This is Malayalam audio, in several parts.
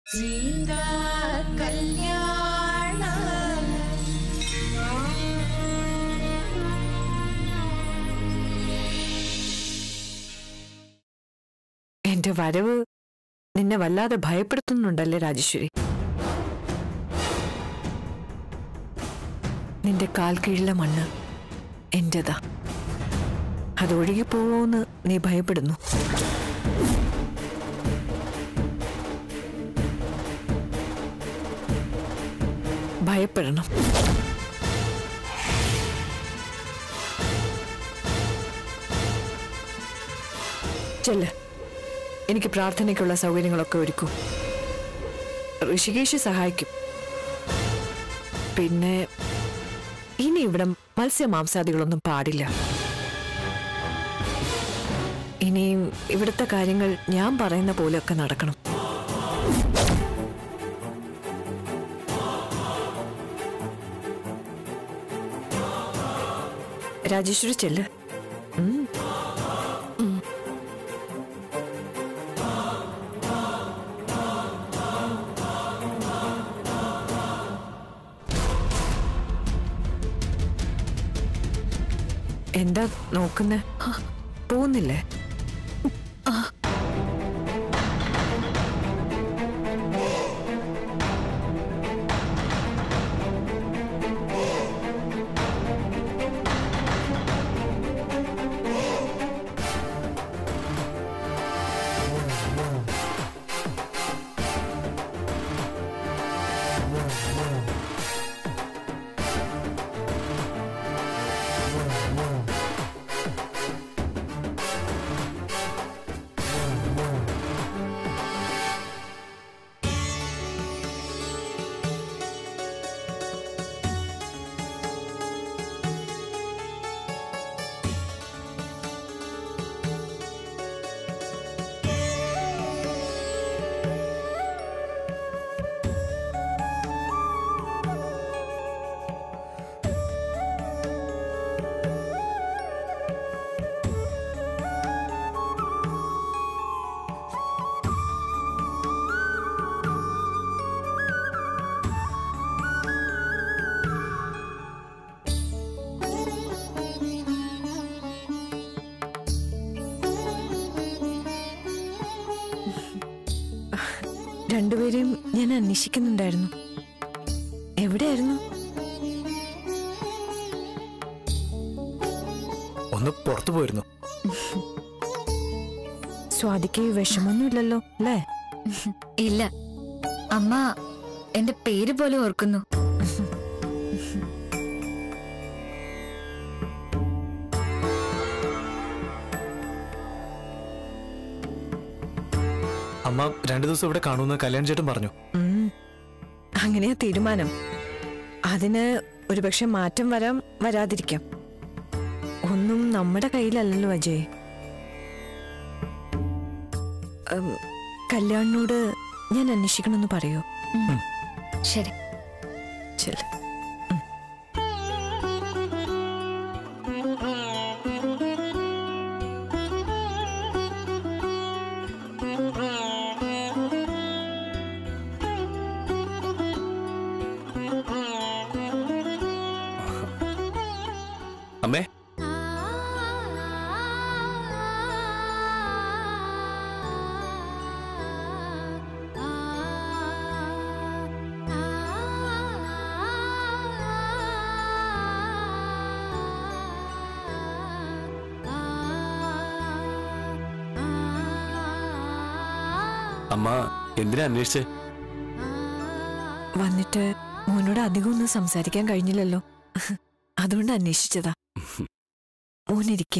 സീതാ കല്യാണം എന്റെ വരവ് നിന്നെ വല്ലാതെ ഭയപ്പെടുത്തുന്നുണ്ടല്ലേ രാജേശ്വരി നിന്റെ കാൽ കീഴിലെ മണ്ണ് എന്റേതാ അതൊഴുകി പോവോന്ന് നീ ഭയപ്പെടുന്നു ഭയപ്പെടണം ചെല്ല് എനിക്ക് പ്രാർത്ഥനയ്ക്കുള്ള സൗകര്യങ്ങളൊക്കെ ഒരുക്കും ഋഷികേശ് സഹായിക്കും പിന്നെ ഇനി ഇവിടെ മത്സ്യമാംസാദികളൊന്നും പാടില്ല ഇനിയും ഇവിടുത്തെ കാര്യങ്ങൾ ഞാൻ പറയുന്ന പോലെയൊക്കെ നടക്കണം രാജേശ്വരി ചെല്ല് ഉം. എന്താ നോക്കുന്നേ പോകുന്നില്ലേ രണ്ടുപേരെയും ഞാൻ അന്വേഷിക്കുന്നുണ്ടായിരുന്നു എവിടെയായിരുന്നു ഒന്ന് പുറത്തു പോയിരുന്നു സ്വാതിക്ക് വിഷമൊന്നുമില്ലല്ലോ അല്ലേ ഇല്ല അമ്മ എന്റെ പേര് പോലും ഓർക്കുന്നു അമ്മ രണ്ടു ദിവസം ഇവിടെ കാണുമെന്ന് കല്യാൺ ചേട്ടൻ പറഞ്ഞു ഉം. അങ്ങനെയാ തീരുമാനം അതിന് ഒരുപക്ഷെ മാറ്റം വരാം വരാതിരിക്കാം ഒന്നും നമ്മുടെ കയ്യിലല്ലല്ലോ അജയ് ഉം, കല്യാണിനോട് ഞാൻ അന്വേഷിക്കണമെന്ന് പറയോ ശരി ചെല് അമ്മേ അമ്മ എന്തിനാ അന്വേഷിച്ചേ വന്നിട്ട് മോനോട് അധികം ഒന്നും സംസാരിക്കാൻ കഴിഞ്ഞില്ലല്ലോ അതുകൊണ്ട് അന്വേഷിച്ചതാ മോനിരിക്കെ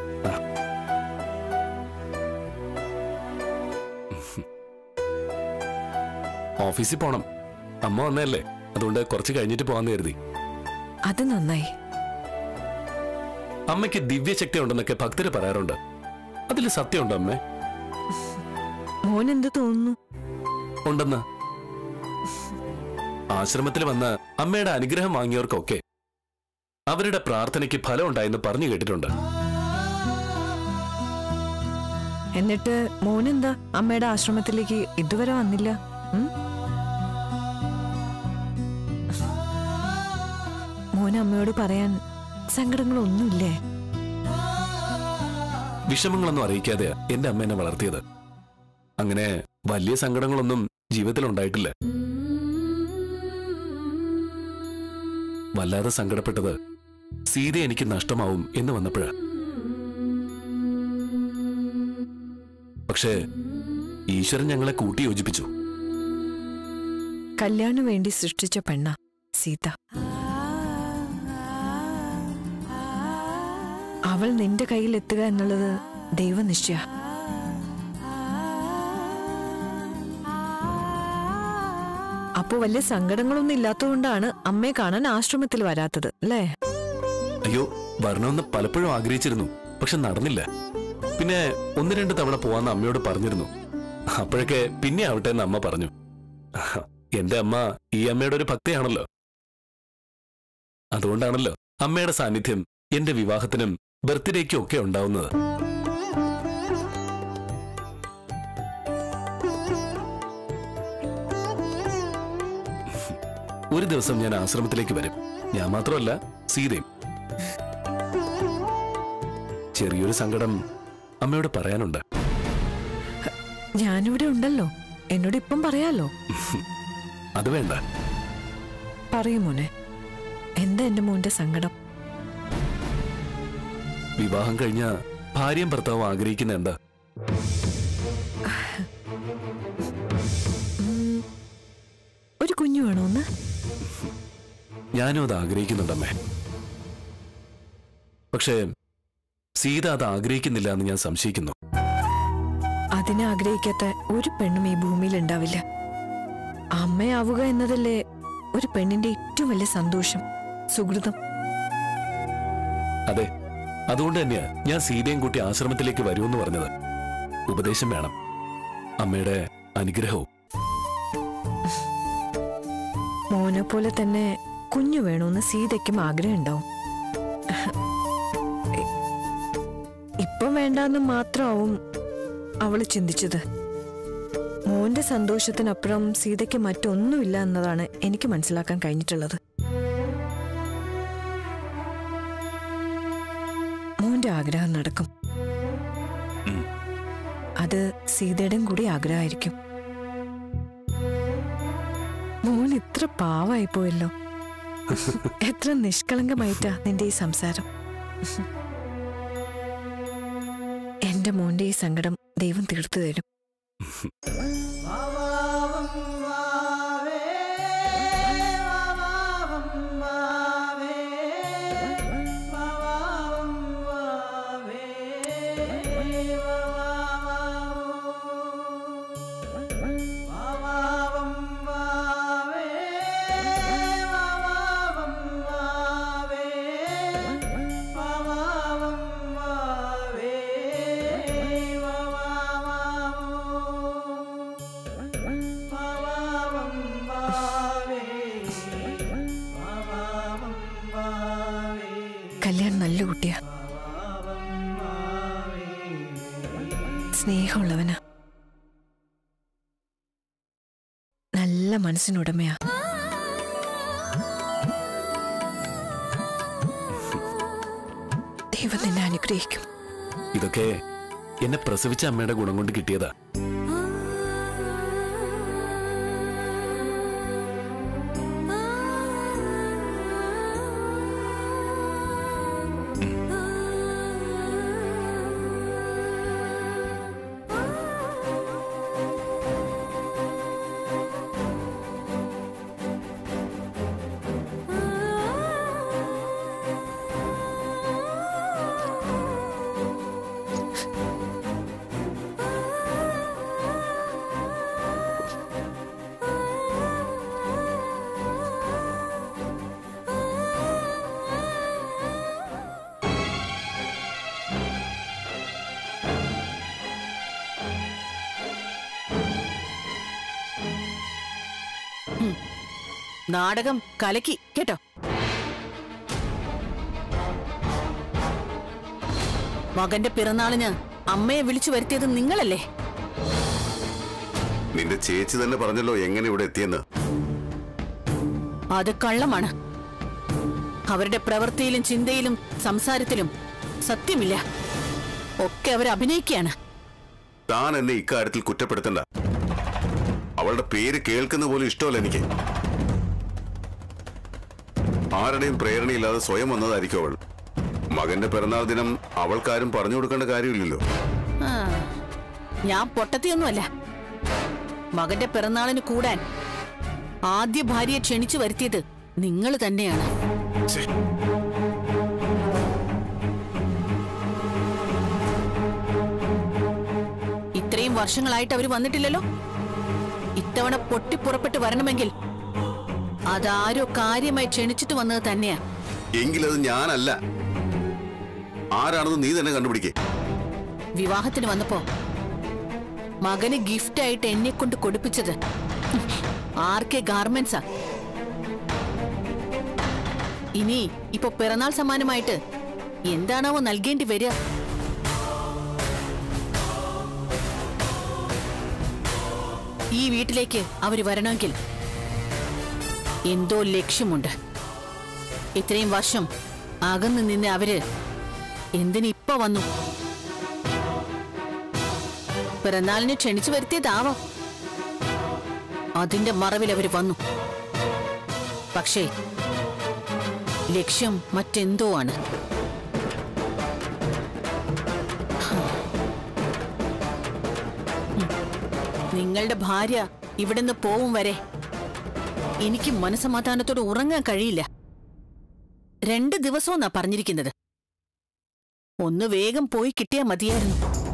ഓഫീസിൽ പോണം അമ്മ വന്നതല്ലേ അതുകൊണ്ട് കുറച്ച് കഴിഞ്ഞിട്ട് പോകാന്ന് കരുതി അത് നന്നായി അമ്മയ്ക്ക് ദിവ്യശക്തി ഉണ്ടെന്നൊക്കെ ഭക്തര് പറയാറുണ്ട് അതിൽ സത്യമുണ്ടോ അമ്മേ മോൻ എന്ത് തോന്നുന്നു ഉണ്ടെന്ന് ആശ്രമത്തിൽ വന്ന് അമ്മയുടെ അനുഗ്രഹം വാങ്ങിയവർക്കൊക്കെ അവരുടെ പ്രാർത്ഥനയ്ക്ക് ഫലം ഉണ്ടായെന്ന് പറഞ്ഞു കേട്ടിട്ടുണ്ട് എന്നിട്ട് മോനെന്താ അമ്മയുടെ ആശ്രമത്തിലേക്ക് ഇതുവരെ വന്നില്ല ഉം? മോന് അമ്മയോട് പറയാൻ സങ്കടങ്ങളൊന്നുമില്ലേ വിഷമങ്ങളൊന്നും അറിയിക്കാതെ എന്റെ അമ്മ എന്നെ വളർത്തിയത് അങ്ങനെ വലിയ സങ്കടങ്ങളൊന്നും ജീവിതത്തിൽ ഉണ്ടായിട്ടില്ല വല്ലാതെ സങ്കടപ്പെട്ടത് സീത എനിക്ക് നഷ്ടമാവും എന്ന് വന്നപ്പോഴാ പക്ഷേ ഈശ്വരൻ ഞങ്ങളെ കൂട്ടി യോജിപ്പിച്ചു കല്യാണു വേണ്ടി സൃഷ്ടിച്ച പെണ്ണ സീത അവൾ നിന്റെ കയ്യിൽ എത്തുക എന്നുള്ളത് ദൈവനിശ്ചയ അപ്പോ വലിയ സങ്കടങ്ങളൊന്നും ഇല്ലാത്തതുകൊണ്ടാണ് അമ്മയെ കാണാൻ ആശ്രമത്തിൽ വരാത്തത് അല്ലേ അയ്യോ വരണമെന്ന് പലപ്പോഴും ആഗ്രഹിച്ചിരുന്നു പക്ഷെ നടന്നില്ല പിന്നെ ഒന്ന് രണ്ട് തവണ പോവാന്ന് അമ്മയോട് പറഞ്ഞിരുന്നു അപ്പോഴൊക്കെ പിന്നെ ആവട്ടെ എന്ന് അമ്മ പറഞ്ഞു എന്റെ അമ്മ ഈ അമ്മയുടെ ഒരു ഭക്തിയാണല്ലോ അതുകൊണ്ടാണല്ലോ അമ്മയുടെ സാന്നിധ്യം എന്റെ വിവാഹത്തിനും ബർത്ത്ഡേക്കും ഒക്കെ ഉണ്ടാവുന്നത് ഒരു ദിവസം ഞാൻ ആശ്രമത്തിലേക്ക് വരും ഞാൻ മാത്രമല്ല സീതയും ചെറിയൊരു സങ്കടം അമ്മയോട് പറയാനുണ്ട് ഞാനിവിടെ ഉണ്ടല്ലോ എന്നോട് ഇപ്പം പറയാലോ അത് വേണ്ട പറയൂ മോനെ എന്താ എന്റെ മോന്റെ സങ്കടം വിവാഹം കഴിഞ്ഞ ഭാര്യയും ഭർത്താവും ആഗ്രഹിക്കുന്ന എന്താ ഉം, ഒരു കുഞ്ഞു വേണോ ഒന്ന് ഞാനും അത് ആഗ്രഹിക്കുന്നുണ്ടമ്മേ പക്ഷേ സീത അത് ആഗ്രഹിക്കുന്നില്ല എന്ന് ഞാൻ സംശയിക്കുന്നു അതിനെ ആഗ്രഹിക്കാത്ത ഒരു പെണ്ണും ഈ ഭൂമിയിൽ ഉണ്ടാവില്ല അമ്മയാവുക എന്നതല്ലേ ഒരു പെണ്ണിന്റെ ഏറ്റവും വലിയ സന്തോഷം സുഹൃതം അതെ അതുകൊണ്ട് തന്നെയാ ഞാൻ സീതയും കൂട്ടി ആശ്രമത്തിലേക്ക് വരുമെന്ന് പറഞ്ഞത് ഉപദേശം വേണം അമ്മയുടെ അനുഗ്രഹവും മോനെ പോലെ തന്നെ കുഞ്ഞു വേണമെന്ന് സീതയ്ക്കും ആഗ്രഹം ഉണ്ടാവും ഇപ്പം വേണ്ടാന്ന് മാത്രമാവും അവള് ചിന്തിച്ചത് മോന്റെ സന്തോഷത്തിനപ്പുറം സീതയ്ക്ക് മറ്റൊന്നുമില്ല എന്നതാണ് എനിക്ക് മനസ്സിലാക്കാൻ കഴിഞ്ഞിട്ടുള്ളത് മോന്റെ ആഗ്രഹം നടക്കും ഉം. അത് സീതയുടെയും കൂടി ആഗ്രഹമായിരിക്കും മോൻ ഇത്ര പാവായി പോയല്ലോ എത്ര നിഷ്കളങ്കമായിട്ടാ നിന്റെ ഈ സംസാരം എന്റെ മോന്റെ ഈ സങ്കടം ദൈവം തീർത്തു തരും കല്യാൺ നല്ല കുട്ടിയാ സ്നേഹമുള്ളവനാ നല്ല മനസ്സിനുടമയാ ദൈവം നിന്നെ അനുഗ്രഹിക്കും ഇതൊക്കെ എന്നെ പ്രസവിച്ച അമ്മയുടെ ഗുണം കൊണ്ട് കിട്ടിയതാ നാടകം കലക്കി കേട്ടോ മകന്റെ പിറന്നാളിന് അമ്മയെ വിളിച്ചു വരുത്തിയത് നിങ്ങളല്ലേ നിന്റെ ചേച്ചി തന്നെ പറഞ്ഞല്ലോ എങ്ങനെ ഇവിടെ എത്തിയെന്ന് അത് കള്ളമാണ് അവരുടെ പ്രവൃത്തിയിലും ചിന്തയിലും സംസാരത്തിലും സത്യമില്ല ഒക്കെ അവർ അഭിനയിക്കുകയാണ് താൻ എന്നെ ഇക്കാര്യത്തിൽ കുറ്റപ്പെടുത്തണ്ട അവളുടെ പേര് കേൾക്കുന്ന പോലും ഇഷ്ടമല്ല എനിക്ക് ആരുടെയും പ്രേരണയില്ലാതെ സ്വയം വന്നതായിരിക്കും അവൾ മകന്റെ പിറന്നാൾ ദിനം അവൾക്കാരും പറഞ്ഞു കൊടുക്കേണ്ട കാര്യമില്ലല്ലോ ആ, ഞാൻ പൊട്ടത്തിയൊന്നുമല്ല മകന്റെ പിറന്നാളിന് കൂടാൻ ആദ്യ ഭാര്യയെ ക്ഷണിച്ചു വരുത്തിയത് നിങ്ങൾ തന്നെയാണ് ഛെ, ഇത്രയും വർഷങ്ങളായിട്ട് അവർ വന്നിട്ടില്ലല്ലോ ഇത്തവണ പൊട്ടിപ്പുറപ്പെട്ട് വരണമെങ്കിൽ അതാരോ കാര്യമായി ക്ഷണിച്ചിട്ട് വന്നത് തന്നെയാ എങ്കിലത് ഞാനല്ല ആരാണെന്ന് നീ തന്നെ കണ്ടുപിടിക്കേ വിവാഹത്തിന് വന്നപ്പോ മകന് ഗിഫ്റ്റായിട്ട് എന്നെ കൊണ്ട് കൊടുപ്പിച്ചത് ആർ കെ ഗാർമെന്റ്സാ ഇനി ഇപ്പൊ പിറന്നാൾ സമ്മാനമായിട്ട് എന്താണാവോ നൽകേണ്ടി വരിക ഈ വീട്ടിലേക്ക് അവര് വരണമെങ്കിൽ എന്തോ ലക്ഷ്യമുണ്ട് ഇത്രയും വർഷം അകന്നു നിന്ന് അവര് എന്തിനിപ്പോ വന്നു പിറന്നാളിന് ക്ഷണിച്ചു വരുത്തിയതാവാം അതിന്റെ മറവിൽ അവർ വന്നു പക്ഷേ ലക്ഷ്യം മറ്റെന്തോ ആണ് ഉം. നിങ്ങളുടെ ഭാര്യ ഇവിടുന്ന് പോവും വരെ എനിക്ക് മനസമാധാനത്തോടെ ഉറങ്ങാൻ കഴിയില്ല രണ്ട് ദിവസമെന്നാ പറഞ്ഞിരിക്കുന്നത് ഒന്ന് വേഗം പോയി കിട്ടിയാ മതിയായിരുന്നു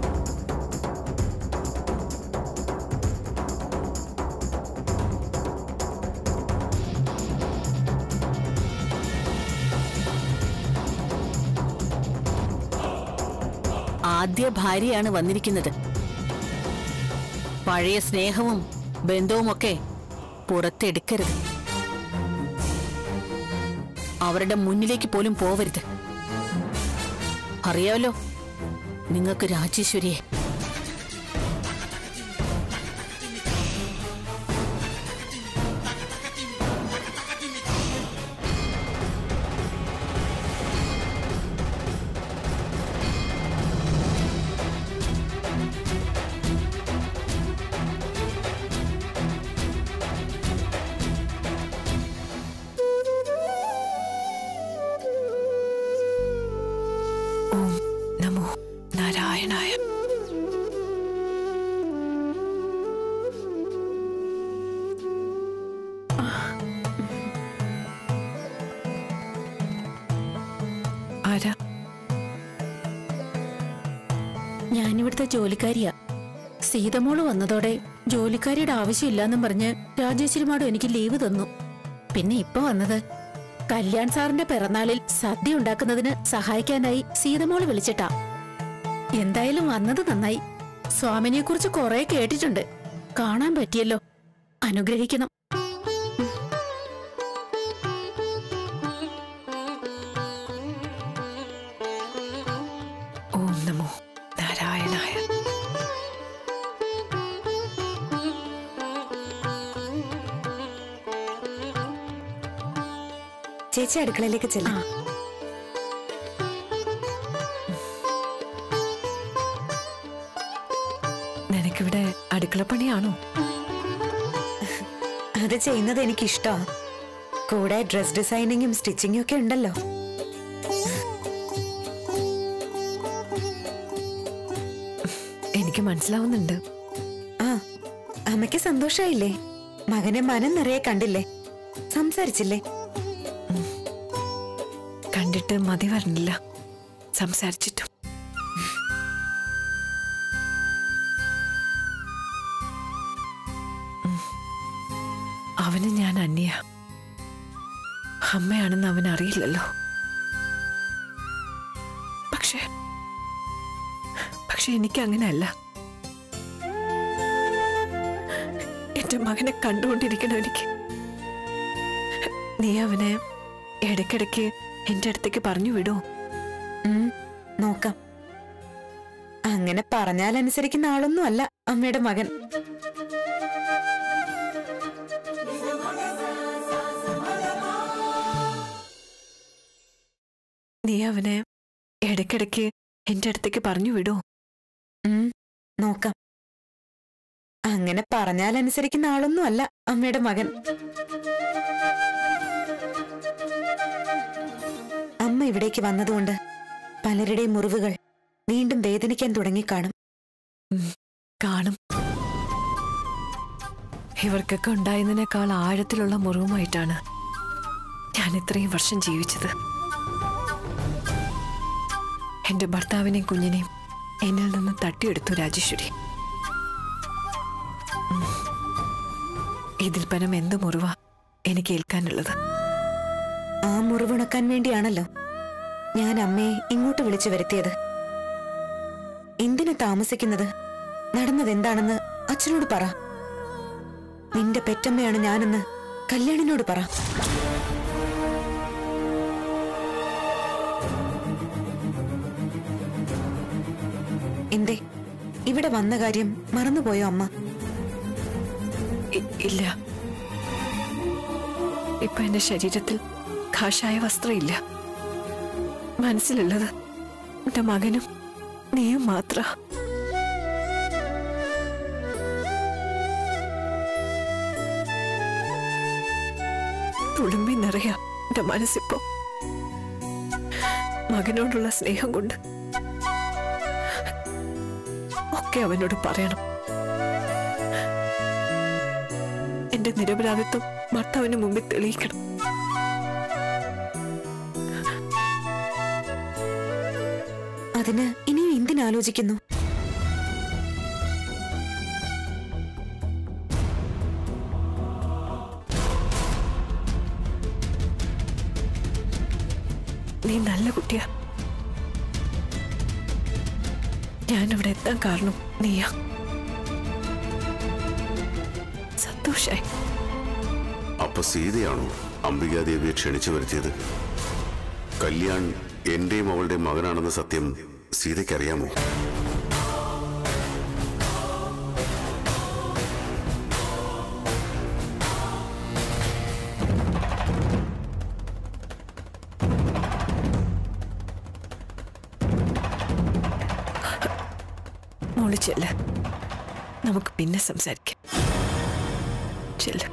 ആദ്യ ഭാര്യയാണ് വന്നിരിക്കുന്നത് പഴയ സ്നേഹവും ബന്ധവുമൊക്കെ പുറത്തെടുക്കരുത് അവരുടെ മുന്നിലേക്ക് പോലും പോവരുത് അറിയാമല്ലോ നിങ്ങൾക്ക് രാജേശ്വരിയെ ഓം നമോ നാരായണായ ആരാ ഞാനിവിടുത്തെ ജോലിക്കാരിയാ സീതമോള് വന്നതോടെ ജോലിക്കാരിയുടെ ആവശ്യമില്ലാന്നും പറഞ്ഞ് രാജേശ്വരിമാടും എനിക്ക് ലീവ് തന്നു പിന്നെ ഇപ്പൊ വന്നത് കല്യാൺ സാറിന്റെ പിറന്നാളിൽ സദ്യ ഉണ്ടാക്കുന്നതിന് സഹായിക്കാനായി സീതമോള് വിളിച്ചിട്ടാ എന്തായാലും വന്നത് നന്നായി സ്വാമിനെ കുറിച്ച് കുറെ കേട്ടിട്ടുണ്ട് കാണാൻ പറ്റിയല്ലോ അനുഗ്രഹിക്കണം ഓം നമോ നാരായണായ ചേച്ചി അടുക്കളയിലേക്ക് ചെല്ലാം നിനക്കിവിടെ അടുക്കളപ്പണിയാണോ അത് ചെയ്യുന്നത് എനിക്ക് ഇഷ്ടമാണ് കൂടെ ഡ്രസ് ഡിസൈനിങ്ങും സ്റ്റിച്ചിങ്ങും ഒക്കെ ഉണ്ടല്ലോ എനിക്ക് മനസ്സിലാവുന്നുണ്ട് ആ അമ്മയ്ക്ക് സന്തോഷായില്ലേ മകനെ മനം നിറയെ കണ്ടില്ലേ സംസാരിച്ചില്ലേ കണ്ടിട്ട് മതി വരണില്ല സംസാരിച്ചിട്ടും ഉം. അവന് ഞാൻ അന്യ അമ്മയാണെന്ന് അവൻ അറിയില്ലല്ലോ പക്ഷേ പക്ഷെ എനിക്ക് അങ്ങനെയല്ല എന്റെ മകനെ കണ്ടുകൊണ്ടിരിക്കണം എനിക്ക് നീ അവനെ ഇടയ്ക്കിടയ്ക്ക് എന്റെ അടുത്തേക്ക് പറഞ്ഞു വിടൂ ഉം, നോക്കാം അങ്ങനെ പറഞ്ഞാൽ അനുസരിക്കുന്ന ആളൊന്നും അല്ല അമ്മയുടെ മകൻ നീ അവനെ ഇടയ്ക്കിടയ്ക്ക് എന്റെ അടുത്തേക്ക് പറഞ്ഞു വിടോ ഉം, നോക്കാം അങ്ങനെ പറഞ്ഞാൽ അനുസരിക്കുന്ന ആളൊന്നും അല്ല അമ്മയുടെ മകൻ അമ്മ ഇവിടേക്ക് വന്നതുകൊണ്ട് പലരുടെയും മുറിവുകൾ വീണ്ടും വേദനിക്കാൻ തുടങ്ങിക്കാണും കാണും ഇവർക്കൊക്കെ ഉണ്ടായതിനേക്കാൾ ആഴത്തിലുള്ള മുറിവുമായിട്ടാണ് ഞാൻ ഇത്രയും വർഷം ജീവിച്ചത് എന്റെ ഭർത്താവിനെയും കുഞ്ഞിനെയും എന്നിൽ നിന്ന് തട്ടിയെടുത്തു രാജേശ്വരി ഉം. ഇതിൽ പരം എന്ത് മുറിവാ എനിക്ക് ഏൽക്കാനുള്ളത് ആ മുറിവുണക്കാൻ വേണ്ടിയാണല്ലോ ഞാൻ അമ്മയെ ഇങ്ങോട്ട് വിളിച്ചു വരുത്തിയത് എന്തിനു താമസിക്കുന്നത് നടന്നതെന്താണെന്ന് അച്ഛനോട് പറ നിന്റെ പെറ്റമ്മയാണ് ഞാനെന്ന് കല്യാണിനോട് പറ എന്തേ ഇവിടെ വന്ന കാര്യം മറന്നുപോയോ അമ്മ ഇ- ഇല്ല ഇപ്പൊ എന്റെ ശരീരത്തിൽ ഘാഷായ വസ്ത്രമില്ല മനസ്സിലുള്ളത് എന്റെ മകനും നീയും മാത്ര തുളുമ്പി നിറയാ എന്റെ മനസ്സിപ്പോ മകനോടുള്ള സ്നേഹം കൊണ്ട് ഒക്കെ അവനോട് പറയണം എന്റെ നിരപരാധിത്വം ഭർത്താവിന് മുമ്പിൽ തെളിയിക്കണം അതിന് ഇനിയും എന്തിനാലോചിക്കുന്നു നീ നല്ല കുട്ടിയാ ഞാനിവിടെ എത്താൻ കാരണം നീയാ സന്തോഷായി അപ്പൊ സീതയാണോ അംബികാദേവിയെ ക്ഷണിച്ചു വരുത്തിയത് കല്യാൺ എന്റെയും അവളുടെയും മകനാണെന്ന സത്യം സീതയ്ക്കറിയാമോ മോള് ചെല്ല് നമുക്ക് പിന്നെ സംസാരിക്കാം ചെല്ല്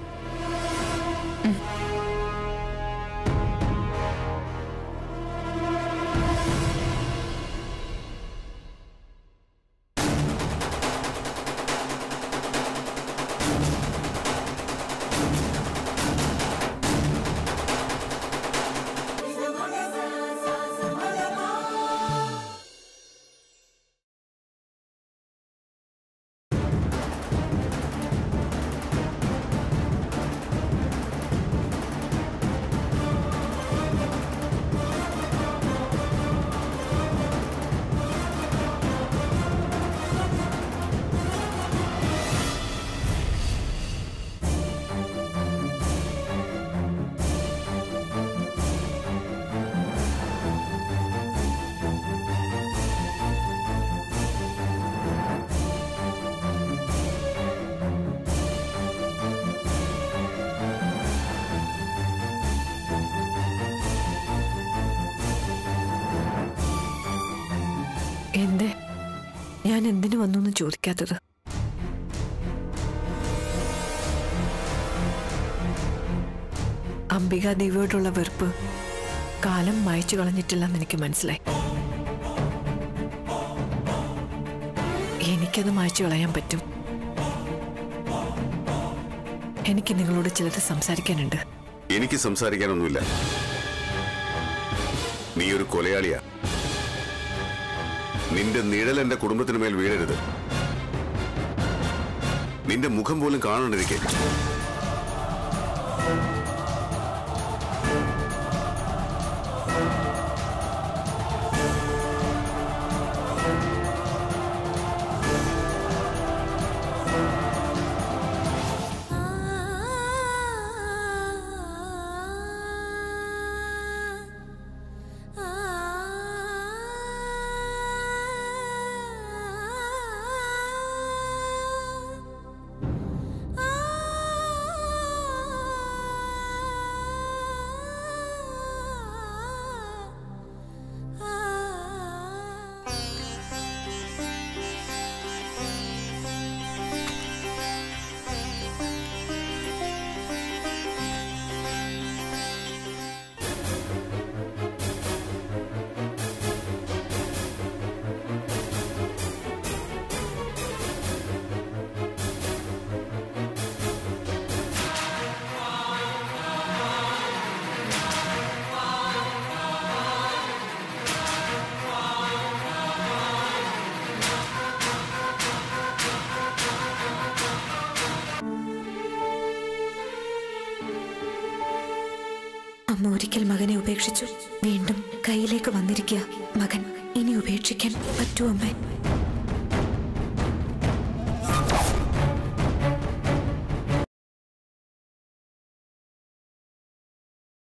എന്തേ ഞാൻ എന്തിനു വന്നു എന്ന് ചോദിക്കാത്തത് അംബികാദേവിയോടുള്ള വെറുപ്പ് കാലം മായ്ച്ചു കളഞ്ഞിട്ടില്ലെന്ന് എനിക്ക് മനസ്സിലായി എനിക്കത് മായ്ച്ചു കളയാൻ പറ്റും എനിക്ക് നിങ്ങളോട് ചിലത് സംസാരിക്കാനുണ്ട് എനിക്ക് സംസാരിക്കാനൊന്നുമില്ല നീ ഒരു കൊലയാളിയാ നിന്റെ നിഴൽ എന്റെ കുടുംബത്തിന് മേൽ വീഴരുത് നിന്റെ മുഖം പോലും കാണണ്ടിരിക്കെ ആ അമ്മ ഒരിക്കൽ മകനെ ഉപേക്ഷിച്ചു വീണ്ടും കയ്യിലേക്ക് വന്നിരിക്കുക മകൻ ഇനി ഉപേക്ഷിക്കാൻ പറ്റൂ അമ്മേ